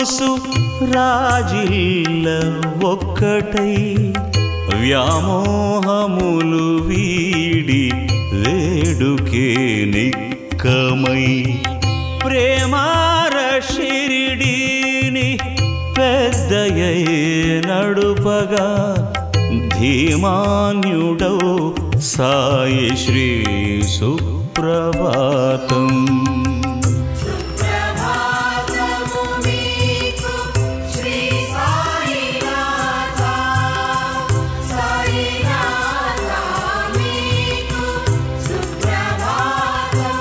ఊసు రాజిల్ల ఒక్కటై వ్యామోహములు వీడి వేడుకే నిక్కమై ప్రేమార షిరిడీని పెద్దయ్యే నడుపగా ధీమాన్యుడౌ సాయి శ్రీ సుప్రభాతం సుప్రభాతము మీకు శ్రీ సాయినాథ సాయినాథ మీకు సుప్రభాతం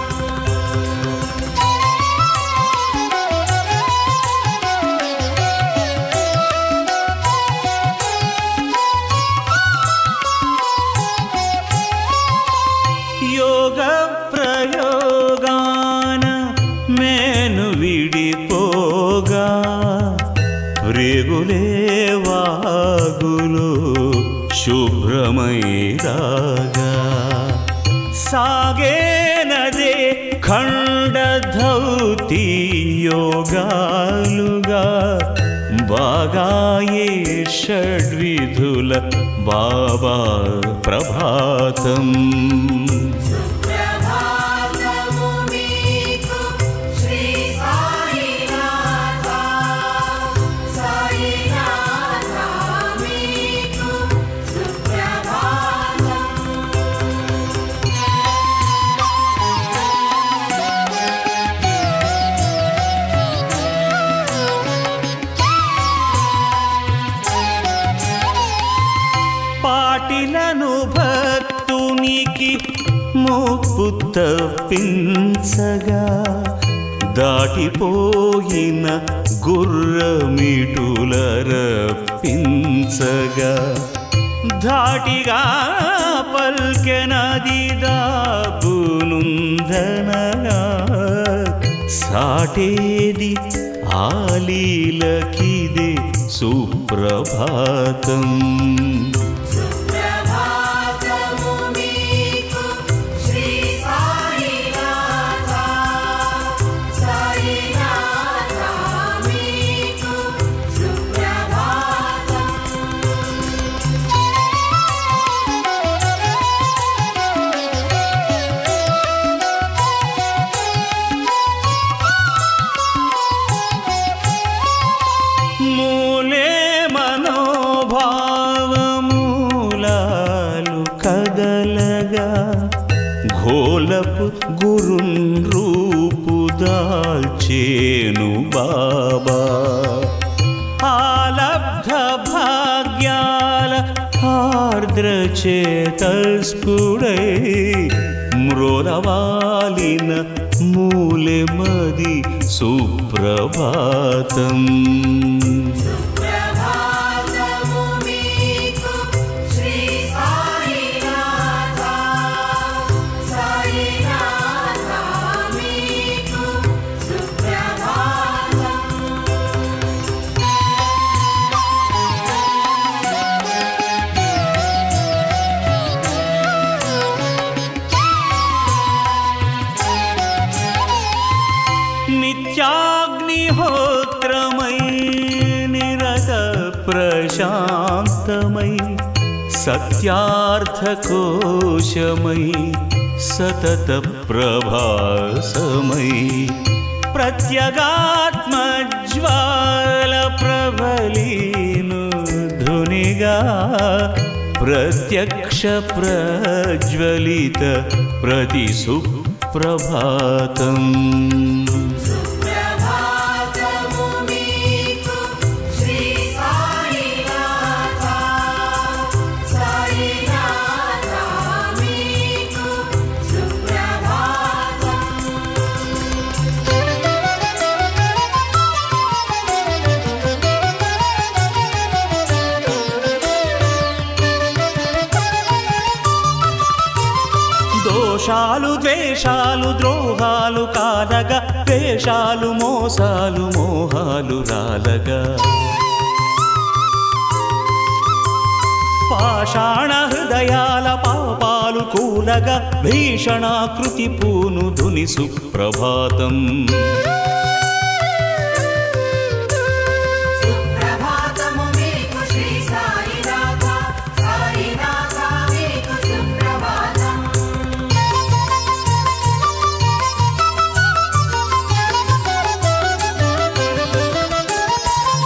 యోగ ప్రయోగాన మేను విడిపోగా రేగులే వాగులు శుభ్రమై రాగా సాగేనదే ఖండధౌతి యోగాలుగా బాగాయే షడ్విధుల బాబా ప్రభాతం సుప్రభాతము మీకు శ్రీ సాయినాథ సాయినాథ మీకు సుప్రభాతం పాటిలను భక్తునికి ముప్పు తప్పించగా దాటిపోయిన గుర్రమిటుల రప్పించగా ధాటిగా పల్కెనది దాపునుందనగా సాటేది ఆలీలకిదే సుప్రభాతం సుప్రభాతము మీకు శ్రీ సాయినాథ సాయినాథ మీకు సుప్రభాతం మూలే మనోభావమూలాలు కదలగా ఘోలపు గురున్ రూపు దాల్చేను బాబా ఆలబ్ధ భాగ్యాల ఆర్ద్ర చేతస్ఫుడై మ్రోలవాలిన మూలె మది సుప్రభాతం సుప్రభాతము మీకు శ్రీ సాయినాథ సాయినాథ మీకు సుప్రభాతం నిత్యాగ్నిహోత్రమై నిరత ప్రశాంతమై సత్యార్థకోశమై సతత ప్రభాసమై ప్రత్యగాత్మజ్వాల ప్రబలీను ధునిగా ప్రత్యక్ష ప్రజ్వలిత ప్రతి సుప్రభాతం సుప్రభాతము మీకు శ్రీ సాయినాథ సాయినాథ మీకు సుప్రభాతం దోషాలు ద్వేషాలు ద్రోహాలు కాలగా వేషాలు మోసాలు మోహాలు రాలగా పాషాణ హృదయాల పాపాలు కూలగా భీషణాకృతి పూను ధుని సుప్రభాతం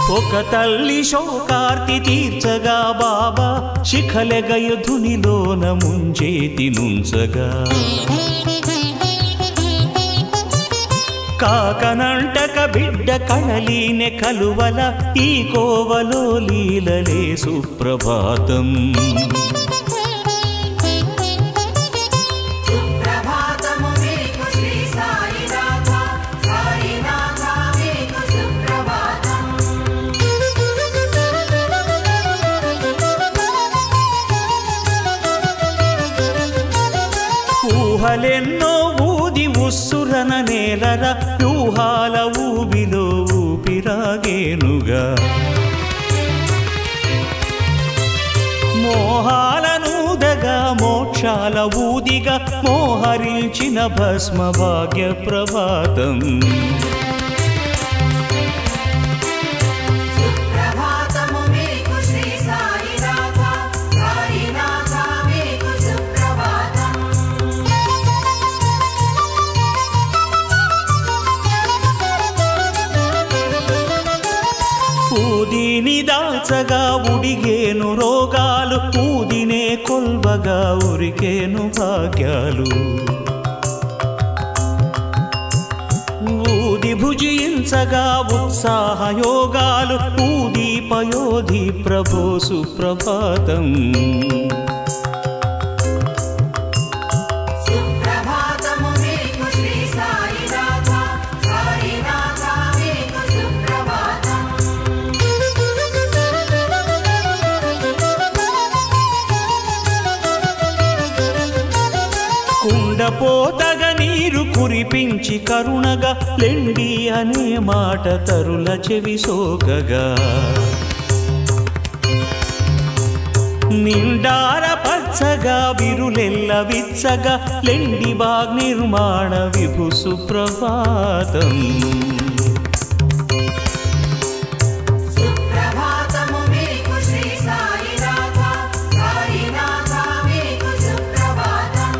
ఒక తల్లి శోకార్తి తీర్చగా బాబా శిఖలెగయుధునిలోన ముంచేతి నుంచగా కాకనంటక బిడ్డ కళలీనె కలువల ఈ కోవలో లీలలే సుప్రభాతం సుప్రభాతము మీకు శ్రీ సాయినాథ సాయినాథ మీకు సుప్రభాతం ఊహలెన్నో ఊది ఉస్సురన నేలర ఊహాల ఊబిలో ఊపిరాగేనుగా మోహాలనూదగా మోక్షాల ఊదిగా మోహరించిన భస్మ భాగ్య ప్రభాతం సుప్రభాతము మీకు శ్రీ సాయినాథ సాయినాథ మీకు సుప్రభాతం ఊదిని దాల్చగా ఉడిగేను రోగాలు ఊదినే కొల్వగా ఉరికేను భాగ్యాలు ఊది భుజించగా ఉత్సాహ యోగాలు ఊది పయోధి ప్రభో సుప్రభాతం సుప్రభాతము మీకు శ్రీ సాయినాథ సాయినాథ మీకు సుప్రభాతం కుండపోతగ నీరు కురిపించి కరుణగా లెండి అనే మాట తరుల చెవి సోకగా నిండార పచ్చగా విరులెల్ల విచ్చగా లెండి బాగ్ నిర్మాణ విభు సుప్రభాతం సుప్రభాతము మీకు శ్రీ సాయినాథ సాయినాథ మీకు సుప్రభాతం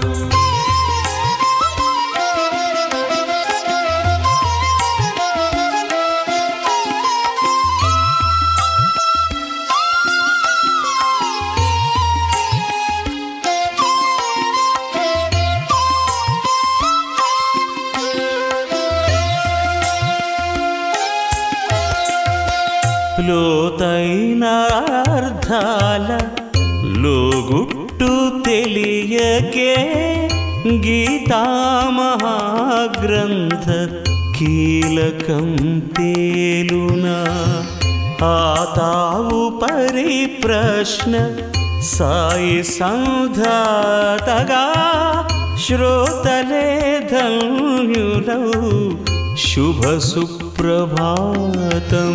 లోతైన అర్థాల లోగుట్టు తెలియకే గీతా మహాగ్రంథ కీలకం తేలునా ఆ తావు పరిప్రశ్న సాయి సంధాతగా శ్రోతలే ధన్యులౌ శుభ సుప్రభాతం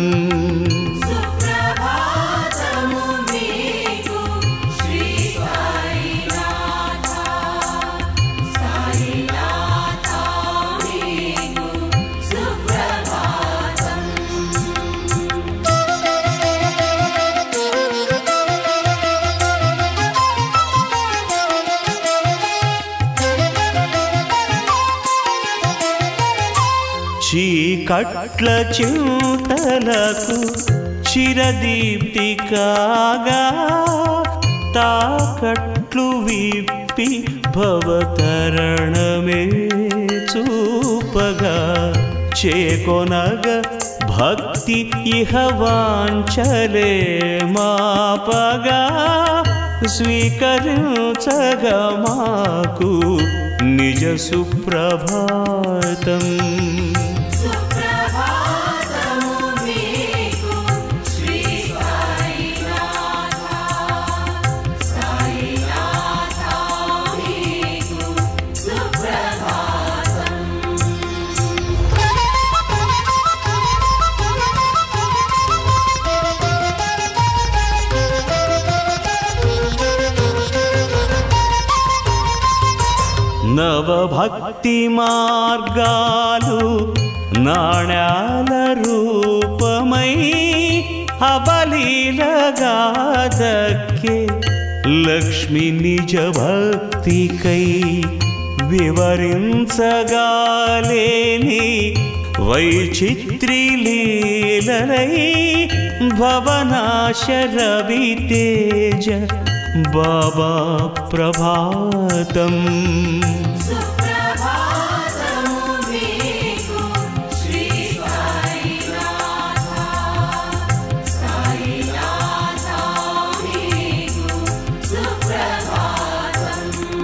సుప్రభాతము మీకు శ్రీ సాయినాథ సాయినాథ మీకు సుప్రభాతం చీకట్ల చింతలకు చిరదీప్తి కాగా తాకట్లు విప్పి భవతరణమే చూపగా చేకొనగ భక్తి ఇహ వాంచలే మాపగా స్వీకరించగా మాకు నిజ సుప్రభాతం సుప్రభాతము మీకు శ్రీ సాయినాథ సాయినాథ మీకు సుప్రభాతం నవభక్తి మార్గాలు నాణ్యాల రూపమై అవలీలగా దక్కే లక్ష్మి నిజ భక్తికై వివరించగాలేని వైచిత్రిలీలలై భవనాశరవి తేజ బాబా ప్రభాతం సుప్రభాతము మీకు శ్రీ సాయినాథ సాయినాథ మీకు సుప్రభాతం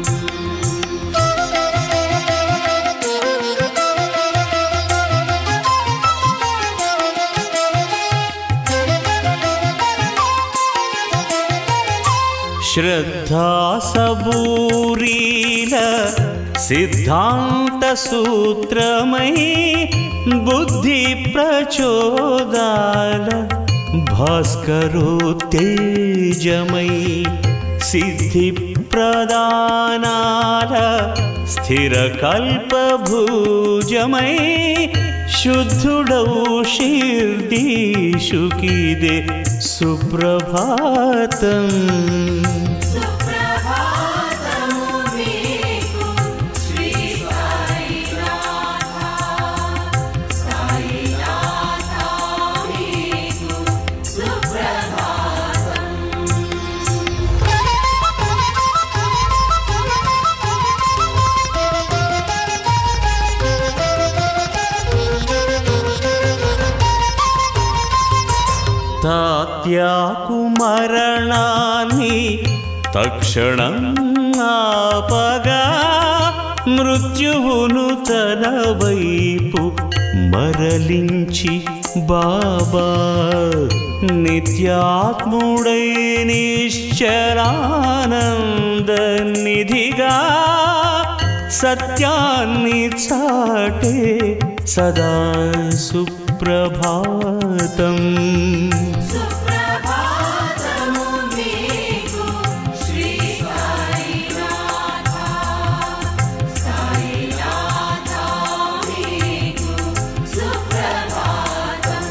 శ్రద్ధాసబూరీల సిద్ధాంతసూత్రమై బుద్ధి ప్రచోదాల భాస్కరోత్తేజమై సిద్ధి ప్రదానాల స్థిర కల్పభూజమై శుద్ధుడౌ షిర్దీషుకిదే సుప్రభాతం సుప్రభాతము మీకు శ్రీ సాయినాథ సాయినాథ మీకు సుప్రభాతం తాత్యాకు మరణాన్ని తక్షణం ఆపగా మృత్యువును తన వైపు మరలించి బాబా నిత్యాత్ముడై నిశ్చలానంద నిధిగా సత్యాన్ని చాటే సదా సుప్రభాతం సుప్రభాతము మీకు శ్రీ సాయినాథ సాయినాథ మీకు సుప్రభాతం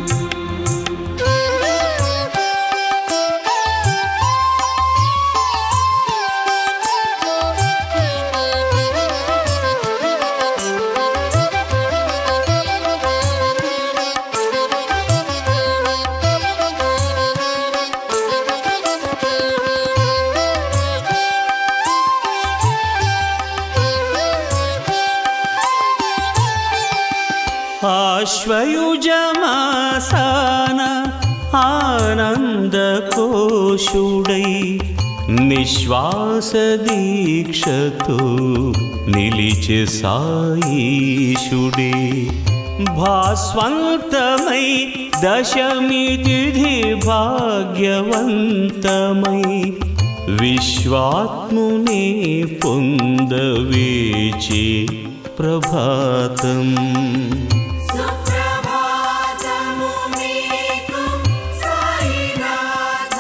ఆశ్వయుజమాసాన ఆనందకోశుడై నిశ్వాస దీక్షతో నిలిచే సాయీశుడే భాస్వంతమై దశమి తిథి భాగ్యవంతమై విశ్వాత్ముని పొందవేచే ప్రభాతం సుప్రభాతము మీకు సాయినాథ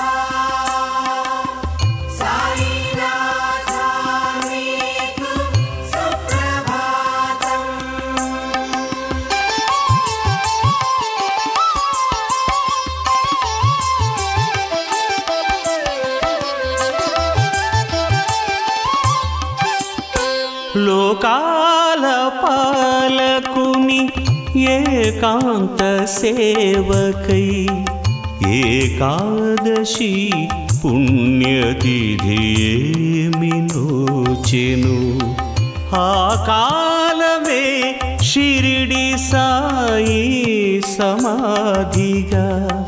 సాయినాథ మీకు సుప్రభాతం లోకాల పాలకుని ఏకాంత సేవకై ఏకాదశి పుణ్యతిథి ఏమినోచెను ఆ కాలమే షిరిడి సాయి సమాధిగా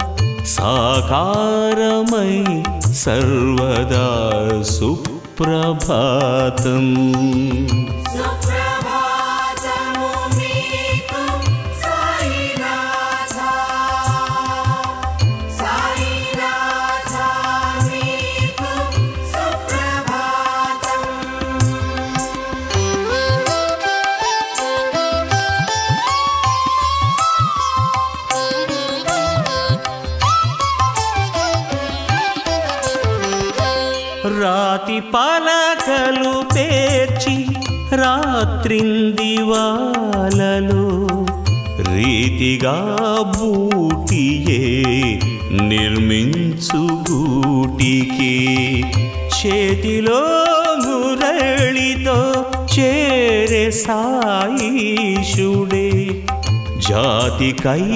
సాకారమై సర్వదా సుప్రభాతం సుప్రభాతము మీకు సాయినాథ సాయినాథ మీకు సుప్రభాతం రాతి పలకలు పేర్చి రాత్రిందివాలలో రీతిగా బూటియే నిర్మించు గూటికి చేతిలో మురళితో చేరే సాయిషుడే జాతి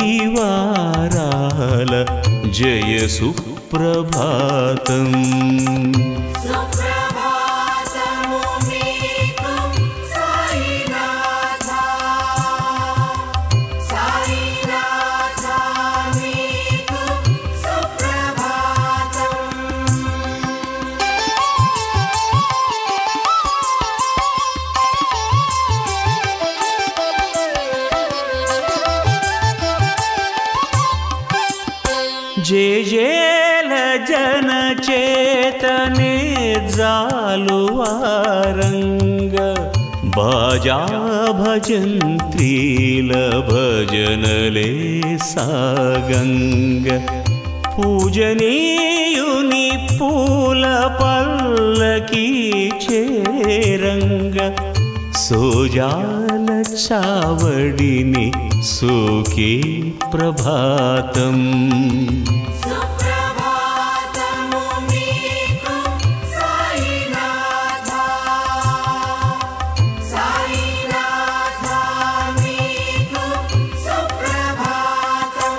కైవారాల జయ సుప్రభాతం సుప్రభాతము మీకు సాయినాథ సాయినాథ మీకు సుప్రభాతం జయ జయల జన చేతనే జాలువారంగ బాజా భజంత్రీల భజనలే సాగంగ పూజనీయుని పూల పల్లకి చేరంగ సోజాల చావడిని సోకే ప్రభాతం సుప్రభాతము మీకు సాయినాథ సాయినాథ మీకు సుప్రభాతం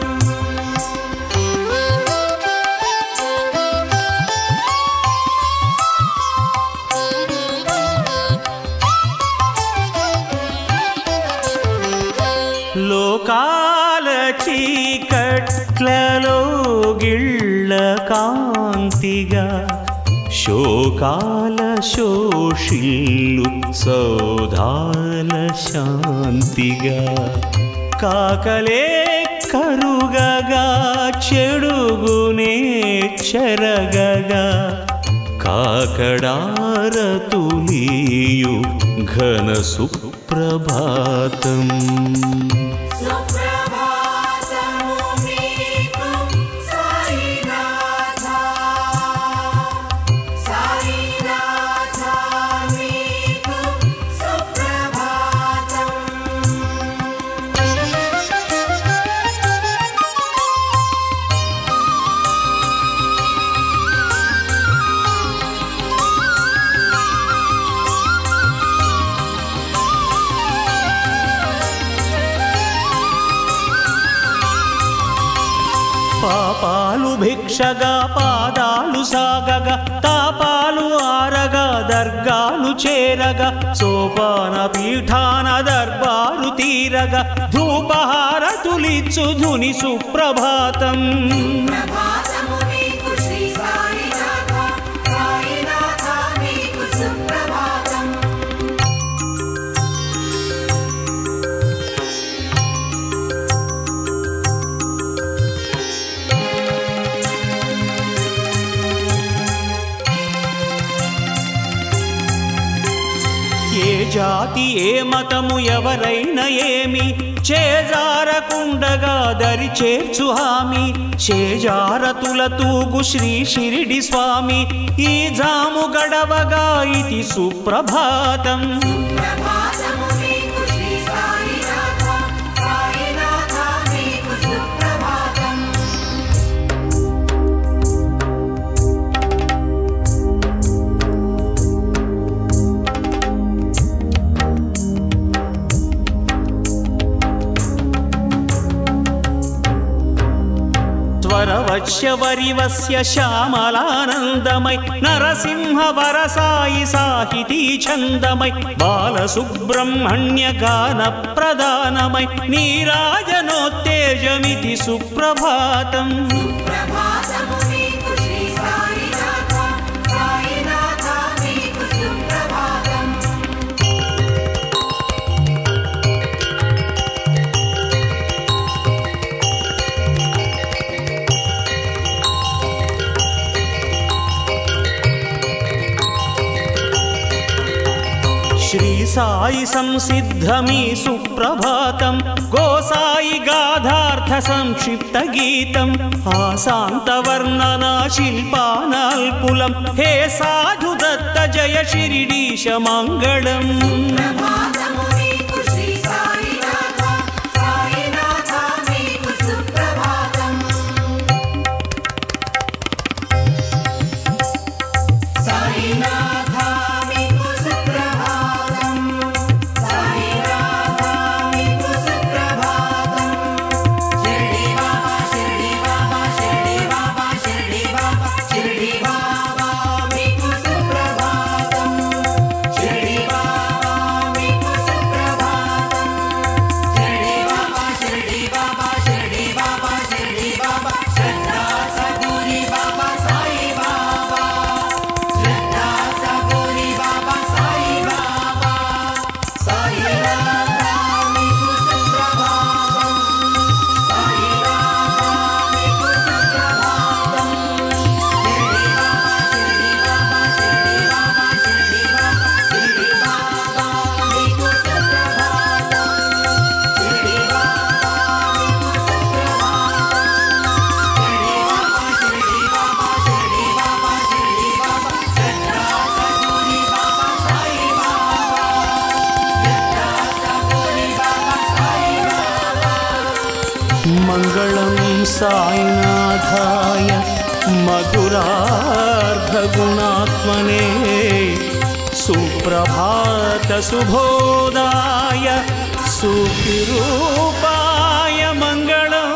లోకాల చీకట్లలో గిళ్ళ కాంతిగా శోకాల శోషిల్లు సౌధాల శాంతిగా కాకలే కరుగగా చెడుగునే చెరగగా కాకడారతులీయు ఘన సుప్రభాతం సుప్రభాతము మీకు సాయినాథ సాయినాథ మీకు సుప్రభాతం పాపాలు భిక్షగా పాదాలు సాగగా తాపాలు ఆరగా దర్గాలు చేరగా సోపాన పీఠాన దర్బారు తీరగా ధూపహారతులిచ్చు ధుని సుప్రభాతం ప్రభాతము మీకు శ్రీ సాయినాథ సాయినాథ మీకు సుప్రభాతం ఏ జాతి ఏ మతము ఎవరైనా ఏమి చేజారకుండగా దరి చేర్చు హామి చేజారతుల తూగు శ్రీ షిరిడి స్వామి ఈ జాము గడవగా ఇది సుప్రభాతం ప్రభాతము మీకు శ్రీ సాయినాథ సాయినాథ మీకు సుప్రభాతం స్వరవశ్యవరివస్య శ్యామలానందమై నరసింహ వరసాయి సాహితీ ఛందమై బాలసుబ్రహ్మణ్య గాన ప్రధానమై నీరాజనోత్తేజమితి సుప్రభాతం ప్రభాతము మీకు శ్రీ సాయినాథ సాయినాథ మీకు సుప్రభాతం శ్రీ సాయి సంసిద్ధమీ సుప్రభాతం గోసాయి గాధార్థ సంక్షిప్త గీతం ఆశాంత వర్ణన శిల్పానాల్పులం హే సాధు దత్త జయ శిరిడీశ మంగళం ప్రభాతము మీకు శ్రీ సాయినాథ సాయినాథ మీకు సుప్రభాతం సాయినాథ మీకు సుప్రభాతం సాయినాథ మీకు సుప్రభాతం सायिनाथाय मधुरार्धगुणात्मने सुप्रभातसुबोधाय सुखिरूपाय मङ्गलम्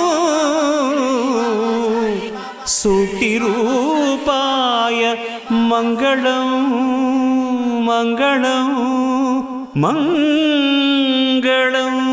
सुखिरूपाय मङ्गलं मङ्गलं मङ्गलम्